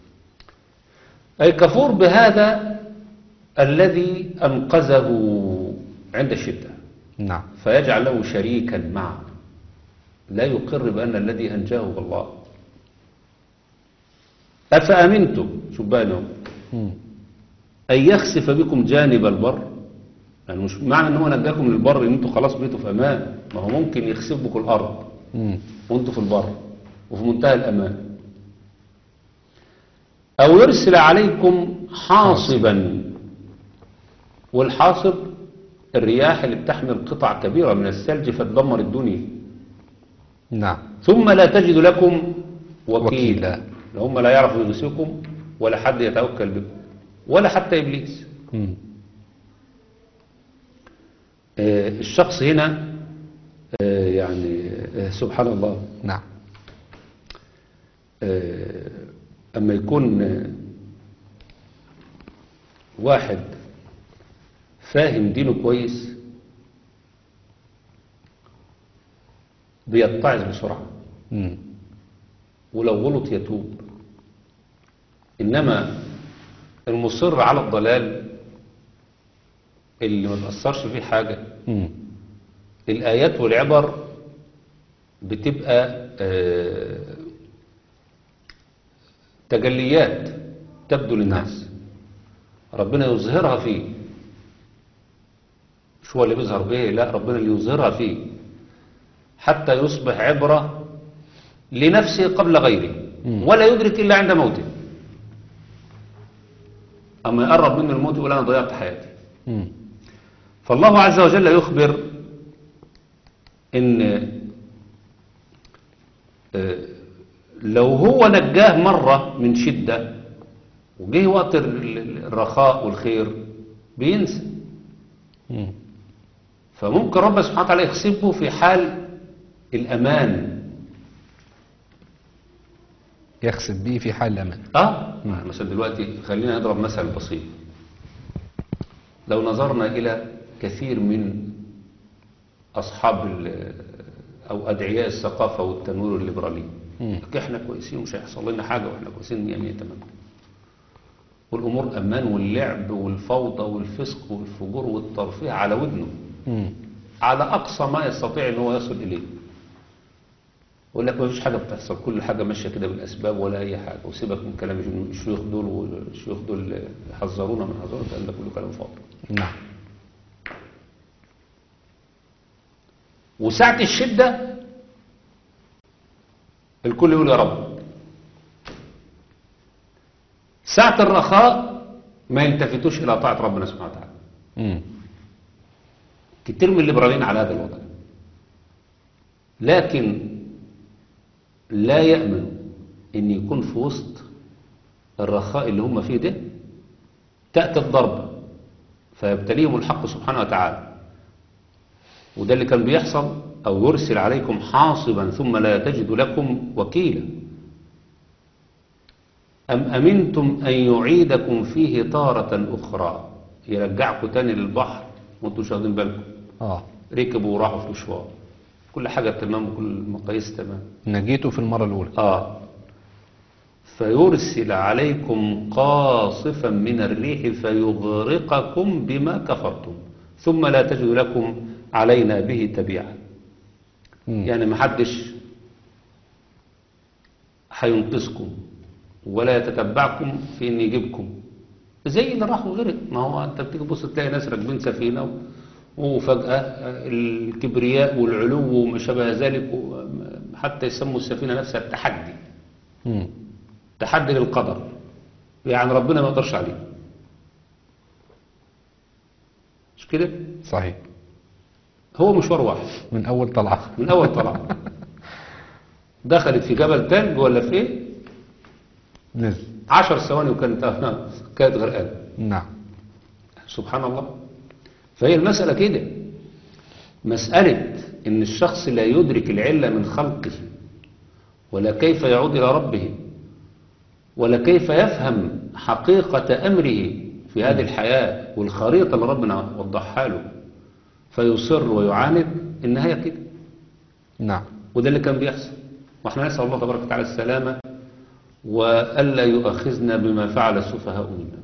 اي كفور بهذا الذي انقذه عند الشده نعم فيجعل له شريكا معه لا يقر بأن الذي أنجاه هو الله أفأمنتم شوف بقى نوم مم. أن يخسف بكم جانب البر يعني مش معنى أن هو نجاكم من البر أن أنتم خلاص بقيتوا في أمان ما هو ممكن يخسف بكم الارض مم. وانتوا في البر وفي منتهى الامان او يرسل عليكم حاصبا والحاصب الرياح اللي بتحمل قطع كبيرة من الثلج فتدمر الدنيا نعم ثم لا تجد لكم وكيلا وكيلا. لا هم لا يعرفوا يغيثوكم ولا حد يتوكل بكم ولا حتى إبليس مم. آه، الشخص هنا آه، يعني آه، سبحان الله نعم آه، أما يكون آه، واحد فاهم دينه كويس بيتعظ بسرعة مم. ولو غلط يتوب إنما المصر على الضلال اللي ما تأثرش فيه حاجة مم. الآيات والعبر بتبقى آه، تجليات تبدو للناس ربنا يظهرها فيه مش هو اللي بيظهر به لا ربنا اللي يظهرها فيه حتى يصبح عبرة لنفسه قبل غيره مم. ولا يدرك إلا عند موته أما يقرب منه الموت يقول أنا ضيعت حياتي مم. فالله عز وجل يخبر ان آه، لو هو نجاه مرة من شدة وجه وقت ال- ال- الرخاء والخير بينسى مم. فممكن رب سبحانه وتعالى يخسبه في حال الأمان يخسف به في حال الأمان اه يعني مثلا دلوقتي خلينا نضرب مثل بسيط لو نظرنا إلى كثير من أصحاب ال- أو أدعياء الثقافة والتنوير الليبرالي مم. لك احنا كويسين ومش هيحصل لنا حاجة واحنا كويسين 100 100 تمام والأمور أمان واللعب والفوضى والفسق والفجور والترفيه على ودنه مم. على أقصى ما يستطيع ان هو يصل إليه يقول لك ما فيش حاجة بتحصل كل حاجة ماشية كده بالأسباب ولا أي حاجة وسيبك من كلام الشيوخ دول والشيوخ دول يحذرونا من حذرنا الكلام ده كله كلام فاضي نعم وساعة الشدة الكل يقول يا رب ساعة الرخاء ما يلتفتوش إلى طاعة ربنا سبحانه وتعالى مم. كتير من الليبراليين على هذا الوضع لكن لا يأمن ان يكون في وسط الرخاء اللي هم فيه ده تأتي الضربة فيبتليهم الحق سبحانه وتعالى وده اللي كان بيحصل أو يرسل عليكم حاصبا ثم لا تجد لكم وكيلا أم أمنتم أن يعيدكم فيه تارة أخرى يرجعكم تاني للبحر وانتم مش واخدين بالكم اه ركبوا وراحوا في مشوار كل حاجة تمام وكل المقاييس تمام نجيته في المرة الأولى آه فيرسل عليكم قاصفا من الريح فيغرقكم بما كفرتم ثم لا تجد لكم علينا به تبيعا مم. يعني محدش هينقذكم ولا يتتبعكم في ان يجيبكم زي اللي راح وغرق ما هو انت بتيجي تبص تلاقي ناس راكبين سفينه و- وفجاه الكبرياء والعلو وما شابه ذلك و- حتى يسموا السفينه نفسها التحدي مم. تحدي للقدر يعني ربنا ما يقدرش عليه مش كده صحيح هو مشوار واحد من أول طلعة من اول طلعه دخلت في جبل تلج ولا في ايه نزل عشر ثواني وكانت كانت غرقانه نعم سبحان الله فهي المسألة كده مسألة إن الشخص لا يدرك العلة من خلقه ولا كيف يعود إلى ربه ولا كيف يفهم حقيقة أمره في هذه الحياة والخريطة اللي ربنا وضحها له فيصر ويعاند النهاية كده نعم وده اللي كان بيحصل واحنا نسأل الله تبارك وتعالى السلامة وألا يؤاخذنا بما فعل السفهاء منا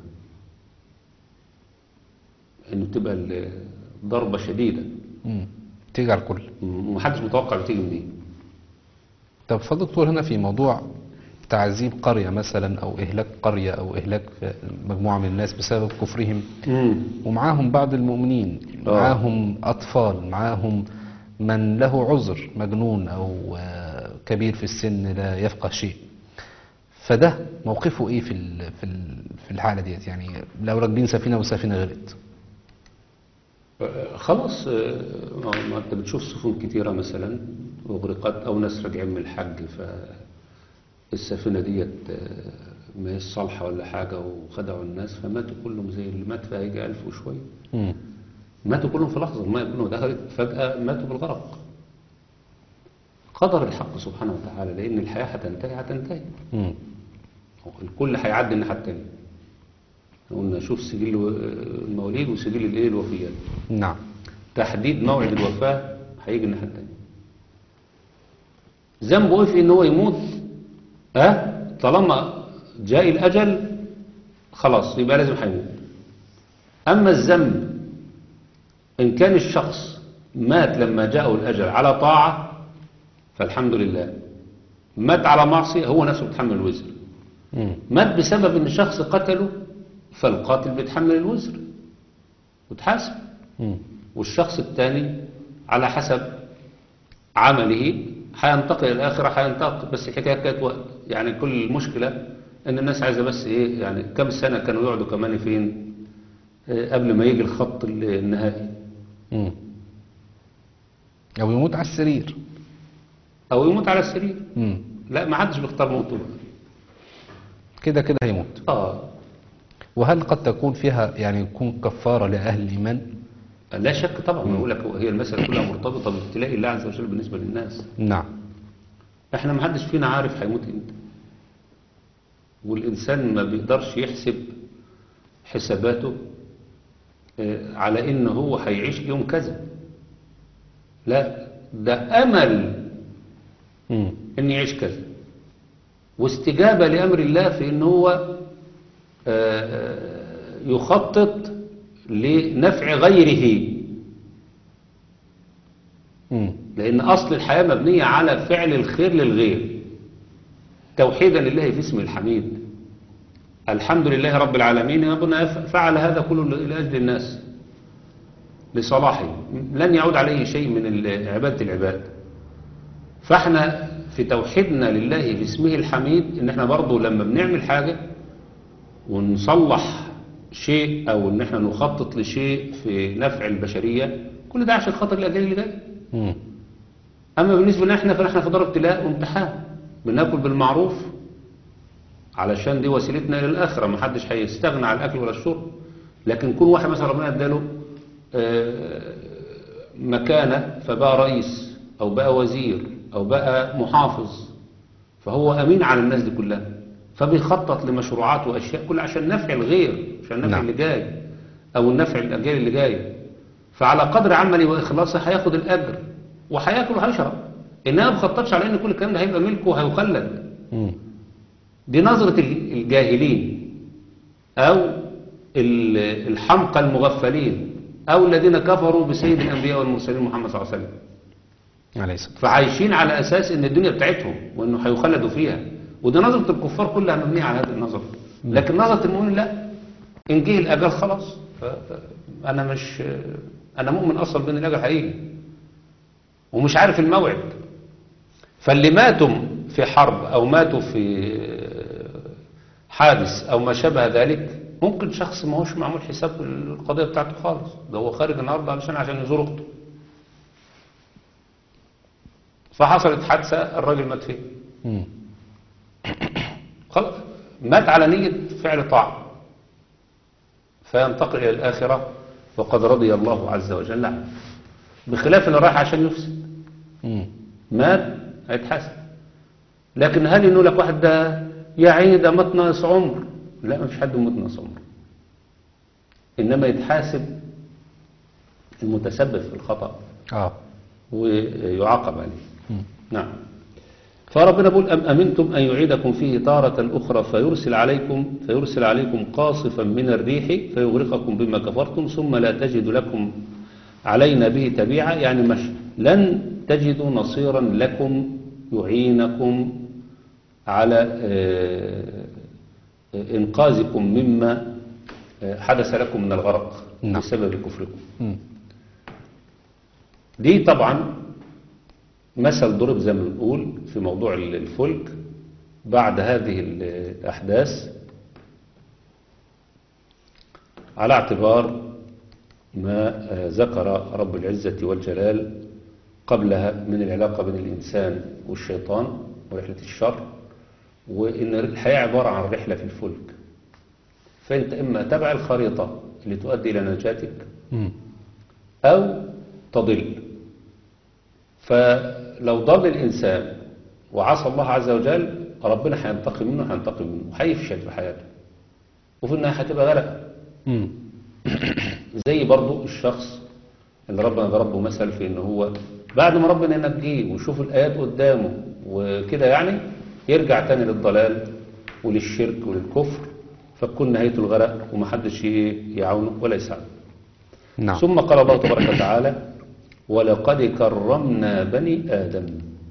إنه تبقى الضربة شديدة مم. تيجي على الكل ومحدش متوقع بتيجي منين طب فضل دكتور هنا في موضوع تعذيب قرية مثلا أو إهلاك قرية أو إهلاك مجموعة من الناس بسبب كفرهم ومعاهم بعض المؤمنين آه. معاهم أطفال معاهم من له عذر مجنون أو آه، كبير في السن لا يفقه شيء فده موقفه ايه في ال- في ال- في الحالة ديت يعني لو راكبين سفينة والسفينة غرقت آه، خلاص آه، ما ما انت بتشوف سفن كتيرة مثلا اغرقت او ناس راجعين من الحج فالسفينة ديت آه، ما هي صالحة ولا حاجة وخدعوا الناس فماتوا كلهم زي اللي مات فيها يجي ألف وشوية مم. ماتوا كلهم في لحظة الماء كلهم دخلت فجأة ماتوا بالغرق قدر الحق سبحانه وتعالى لأن الحياة هتنتهي هتنتهي مم. الكل هيعدي الناحية التانية قلنا شوف سجل و- المواليد وسجل الايه الوفيات نعم تحديد موعد الوفاة هيجي الناحية التانية ذنبه ايه في ان هو يموت ها طالما جاء الاجل خلاص يبقى لازم هيموت اما الذنب ان كان الشخص مات لما جاءه الاجل على طاعة فالحمد لله مات على معصية هو نفسه بيتحمل الوزر مم. مات بسبب ان شخص قتله فالقاتل بيتحمل الوزر وتحاسب مم. والشخص الثاني على حسب عمله هينتقل إلى الآخرة هينتقل بس الحكاية كانت وقت يعني كل المشكلة إن الناس عايزة بس إيه يعني كم سنة كانوا يقعدوا كمان فين آه، قبل ما يجي الخط النهائي مم. أو يموت على السرير أو يموت على السرير مم. لا ما حدش بيختار موته بقى. كده كده هيموت آه وهل قد تكون فيها يعني يكون كفارة لأهل الإيمان لا شك طبعا ما بقول لك هي المسألة كلها مرتبطة بابتلاء الله عز وجل بالنسبة للناس نعم احنا ما حدش فينا عارف هيموت امتى والإنسان ما بيقدرش يحسب حساباته آه، على إن هو هيعيش يوم كذا لا ده أمل مم. إن يعيش كذا واستجابة لأمر الله في إن هو آه، يخطط لنفع غيره مم. لأن أصل الحياة مبنية على فعل الخير للغير توحيدا لله في اسمه الحميد الحمد لله رب العالمين ربنا فعل هذا كله لأجل الناس لصلاحه لن يعود عليه شيء من ال- عبادة العباد فاحنا في توحيدنا لله في اسمه الحميد ان احنا برضو لما بنعمل حاجة ونصلح شيء او ان احنا نخطط لشيء في نفع البشرية كل ده عشان خاطر الاجيال اللي جايه مم. أما بالنسبة لنا احنا فنحن في دار ابتلاء وامتحان بناكل بالمعروف علشان دي وسيلتنا إلى الآخرة ما حدش هيستغنى عن الأكل ولا الشرب لكن كل واحد مثلا ربنا اداله آه، مكانة فبقى رئيس أو بقى وزير أو بقى محافظ فهو أمين على الناس دي كلها فبيخطط لمشروعات وأشياء كلها عشان نفع الغير عشان النفع نعم. اللي جاي أو النفع الأجيال اللي جايه فعلى قدر عملي وإخلاصه هياخد الأجر وهياكل وهيشرب إنها ما بخططش على إن كل الكلام ده هيبقى ملكه وهيخلد مم. دي نظرة ال- الجاهلين أو ال- الحمقى المغفلين أو الذين كفروا بسيد الأنبياء والمرسلين محمد صلى الله عليه وسلم عليه الصلاة فعايشين على أساس إن الدنيا بتاعتهم وإنه هيخلدوا فيها ودي نظرة الكفار كلها مبنية على هذه النظرة لكن نظرة المؤمن لا إن جه الأجل خلاص ف- ف- أنا مش أنا مؤمن أصلا بأن الأجل هيجي ومش عارف الموعد فاللي ماتوا في حرب أو ماتوا في حادث أو ما شابه ذلك ممكن شخص ما هوش معمول حساب القضية بتاعته خالص ده هو خارج النهارده علشان عشان يزور أخته فحصلت حادثة الراجل مات فيه مم. خلاص مات على نية فعل طاعة فينتقل إلى الآخرة وقد رضي الله عز وجل عنه بخلاف اللي رايح عشان يفسد مم. مات هيتحاسب لكن هل انه لك واحد ده يا عيني ده مات ناقص عمر لا ما فيش حد مات ناقص عمر انما يتحاسب المتسبب في الخطأ اه ويعاقب عليه مم. نعم فربنا بيقول أم أمنتم أن يعيدكم فيه تارة أخرى فيرسل عليكم فيرسل عليكم قاصفا من الريح فيغرقكم بما كفرتم ثم لا تجد لكم علينا به تبيعا يعني مش لن تجدوا نصيرا لكم يعينكم على آه، آه، إنقاذكم مما آه، حدث لكم من الغرق نعم. بسبب كفركم مم. دي طبعا مثل ضرب زي ما بنقول في موضوع ال- الفلك بعد هذه الأحداث على اعتبار ما آه، ذكر رب العزة والجلال قبلها من العلاقة بين الإنسان والشيطان ورحلة الشر وإن الحياة عبارة عن رحلة في الفلك فأنت إما تبع الخريطة اللي تؤدي إلى نجاتك مم. أو تضل فلو ضل الإنسان وعصى الله عز وجل ربنا هينتقم منه هينتقم منه وهيفشل في حياته وفي النهاية هتبقى غرق مم. زي برضو الشخص اللي ربنا ضربه مثل في ان هو بعد ما ربنا ينجيه ويشوف الايات قدامه وكده يعني يرجع تاني للضلال وللشرك وللكفر فتكون نهايته الغرق ومحدش ي- يعاونه ولا يساعده نعم ثم قال الله تبارك وتعالى ولقد كرمنا بني آدم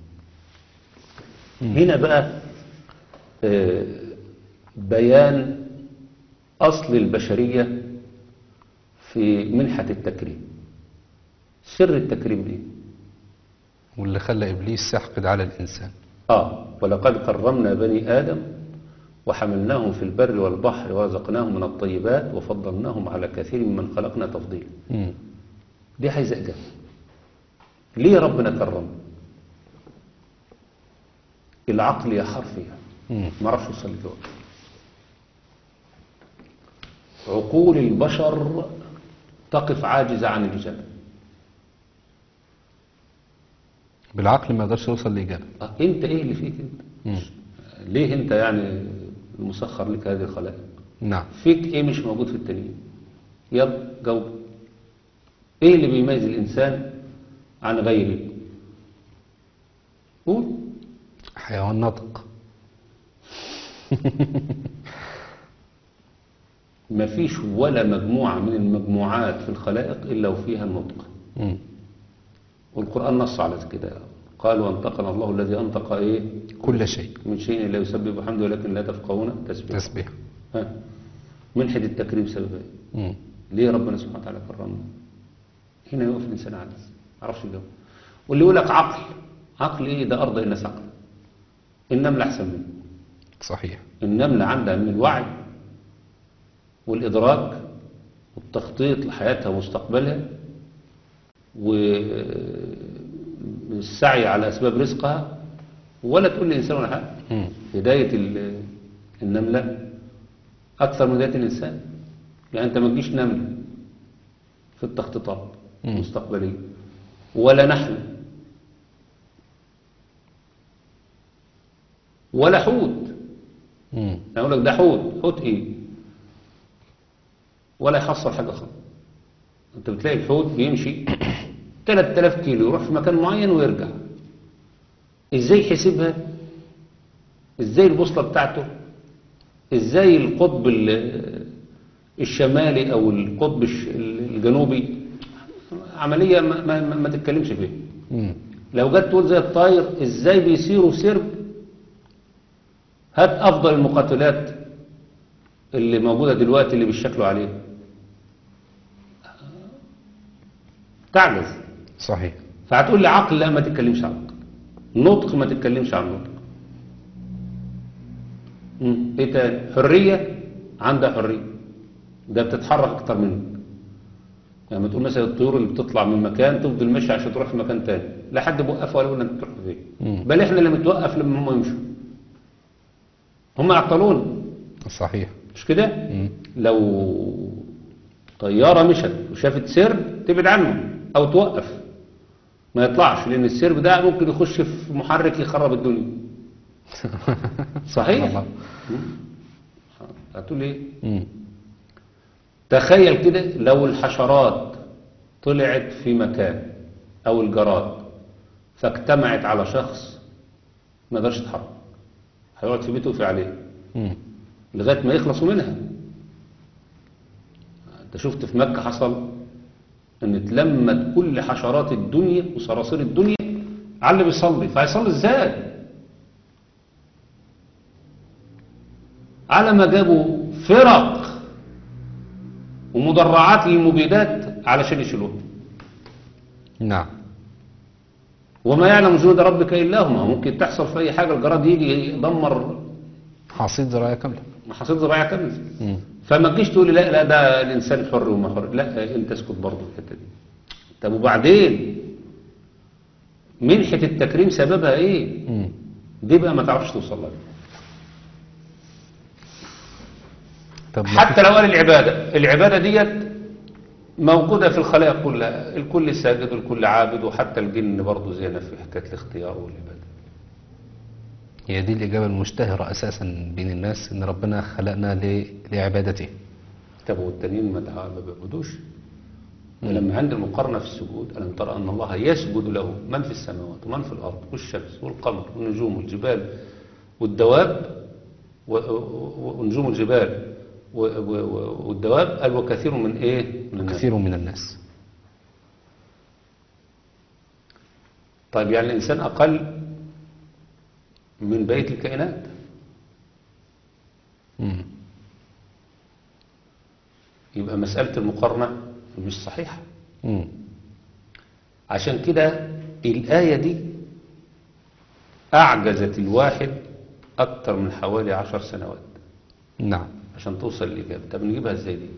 هنا بقى آه، بيان أصل البشرية في منحة التكريم سر التكريم ايه واللي خلى إبليس يحقد على الإنسان آه ولقد كرمنا بني آدم وحملناهم في البر والبحر ورزقناهم من الطيبات وفضلناهم على كثير ممن خلقنا تفضيلا مم. دي عايزة إجابة ليه ربنا كرم العقل يحار فيها مم. ما اعرفش اوصل لجواب عقول البشر تقف عاجزة عن الإجابة بالعقل ما يقدرش يوصل لإجابة آه، انت ايه اللي فيك انت مم. ليه انت يعني المسخر لك هذه الخلائق نعم فيك ايه مش موجود في التانيين يلا جاوب ايه اللي بيميز الانسان عن غيره قول حيوان نطق مفيش ولا مجموعة من المجموعات في الخلائق إلا وفيها النطق مم. والقرآن نص على كده قال وانتقنا الله الذي أنطق إيه كل شيء من شيء لا يسبح بحمده ولكن لا تفقهون تسبيح تسبيح ها منحة التكريم سبب إيه مم. ليه ربنا سبحانه وتعالى كرمنا هنا يقف الإنسان عاجز معرفش يجاوب واللي يقول لك عقل عقل إيه ده أرض الناس عقل النملة أحسن منه صحيح النملة عندها من الوعي والإدراك والتخطيط لحياتها ومستقبلها والسعي على أسباب رزقها ولا تقول للإنسان ولا حاجة مم. هداية ال- النملة أكثر من هداية الإنسان يعني أنت ما تجيش نملة في التخطيطات مم. المستقبلية ولا نحل ولا حوت مم. يقول لك ده حوت حوت ايه ولا يحصل حاجه خالص انت بتلاقي الحوت بيمشي 3000 كيلو يروح في مكان معين ويرجع ازاي حسبها ازاي البوصله بتاعته ازاي القطب ال- الشمالي او القطب الش- الجنوبي عمليه ما, ما, ما- ما تتكلمش فيها مم. لو جت تقول زي الطاير ازاي بيسيروا سرب هات افضل المقاتلات اللي موجوده دلوقتي اللي بيشكلوا عليه تعجز صحيح فهتقول لي عقل لا ما تتكلمش عن عقل نطق ما تتكلمش عن نطق مم. ايه تاني حريه عندها حريه ده بتتحرك اكتر منك يعني ما تقول مثلا الطيور اللي بتطلع من مكان تفضل ماشيه عشان تروح في مكان تاني لا حد بيوقفها ولا يقول انك تروح فين مم. بل احنا اللي متوقف لما هم يمشوا هم يعطلون صحيح مش كده مم. لو طياره مشت وشافت سرب تبعد عنه او توقف ما يطلعش لان السرب ده ممكن يخش في محرك يخرب الدنيا صحيح الله. هتقول ايه مم. تخيل كده لو الحشرات طلعت في مكان او الجراد فاجتمعت على شخص ما قدرش يتحرك هيقعد في بيته وفي عليه مم. لغايه ما يخلصوا منها انت شفت في مكه حصل ان اتلمت كل حشرات الدنيا وصراصير الدنيا على اللي بيصلي فهيصلي ازاي على ما جابوا فرق ومدرعات للمبيدات علشان يشيلوها نعم وما يعلم جنود ربك إلا هو ما هو ممكن تحصل في أي حاجة الجراد يجي يدمر حصيد زراعية كاملة محاصيل زراعية كاملة مم. فما تجيش تقول لي لا لا ده الإنسان حر وما حر لا أنت اسكت برضه في الحتة دي طب وبعدين منحة التكريم سببها إيه؟ مم. دي بقى ما تعرفش توصل لها طب ما حتى لو قال العبادة العبادة ديت موجودة في الخلائق كلها الكل ساجد والكل عابد وحتى الجن برضه زينا في حكاية الاختيار والعبادة هي دي الإجابة المشتهرة أساسا بين الناس إن ربنا خلقنا ل- لعبادته طب والتانيين ما دعا- ما بيعبدوش ولما عند المقارنة في السجود ألم ترى أن الله يسجد له من في السماوات ومن في الأرض والشمس والقمر والنجوم والجبال والدواب و- و- ونجوم الجبال و- و- و- والدواب قال وكثير من إيه من الناس كثير من الناس طيب يعني الإنسان أقل من بقية الكائنات مم. يبقى مسألة المقارنة مش صحيحة مم. عشان كده الآية دي أعجزت الواحد أكتر من حوالي عشر سنوات نعم عشان توصل للإجابة طب نجيبها إزاي دي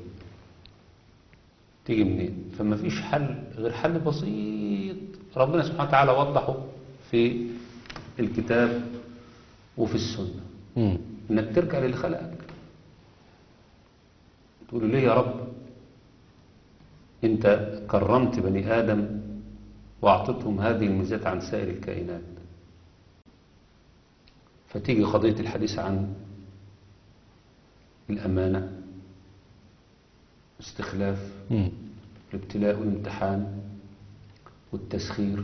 تيجي منين فما فيش حل غير حل بسيط ربنا سبحانه وتعالى وضحه في الكتاب وفي السنة مم. انك ترجع للي خلقك تقول له ليه يا رب انت كرمت بني ادم واعطيتهم هذه الميزات عن سائر الكائنات فتيجي قضية الحديث عن الأمانة استخلاف مم. الابتلاء والامتحان والتسخير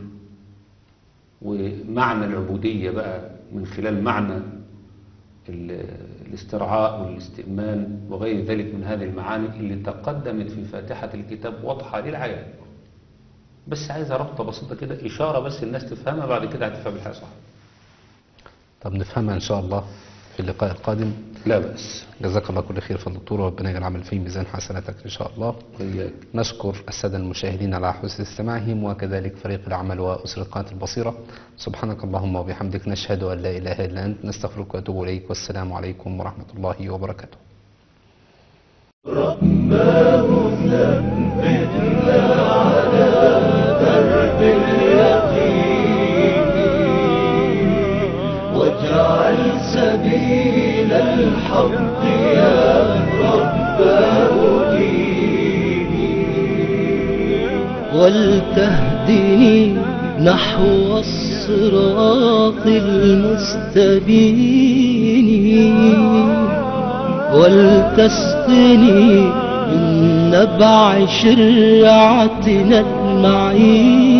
ومعنى العبودية بقى من خلال معنى ال- الاسترعاء والاستئمان وغير ذلك من هذه المعاني اللي تقدمت في فاتحة الكتاب واضحة للعيان بس عايزة ربطة بسيطة كده إشارة بس الناس تفهمها بعد كده هتفهم الحياة صح طب نفهمها إن شاء الله في اللقاء القادم لا بأس جزاك الله كل خير فضل الدكتور وربنا يجعل العمل في ميزان حسناتك إن شاء الله وإياك نشكر السادة المشاهدين على حسن استماعهم وكذلك فريق العمل وأسرة قناة البصيرة سبحانك اللهم وبحمدك نشهد أن لا إله إلا أنت نستغفرك ونتوب إليك والسلام عليكم ورحمة الله وبركاته واجعل سبيل الحق يا رب هديني ولتهدني نحو الصراط المستبين ولتسقني من نبع شرعتنا المعين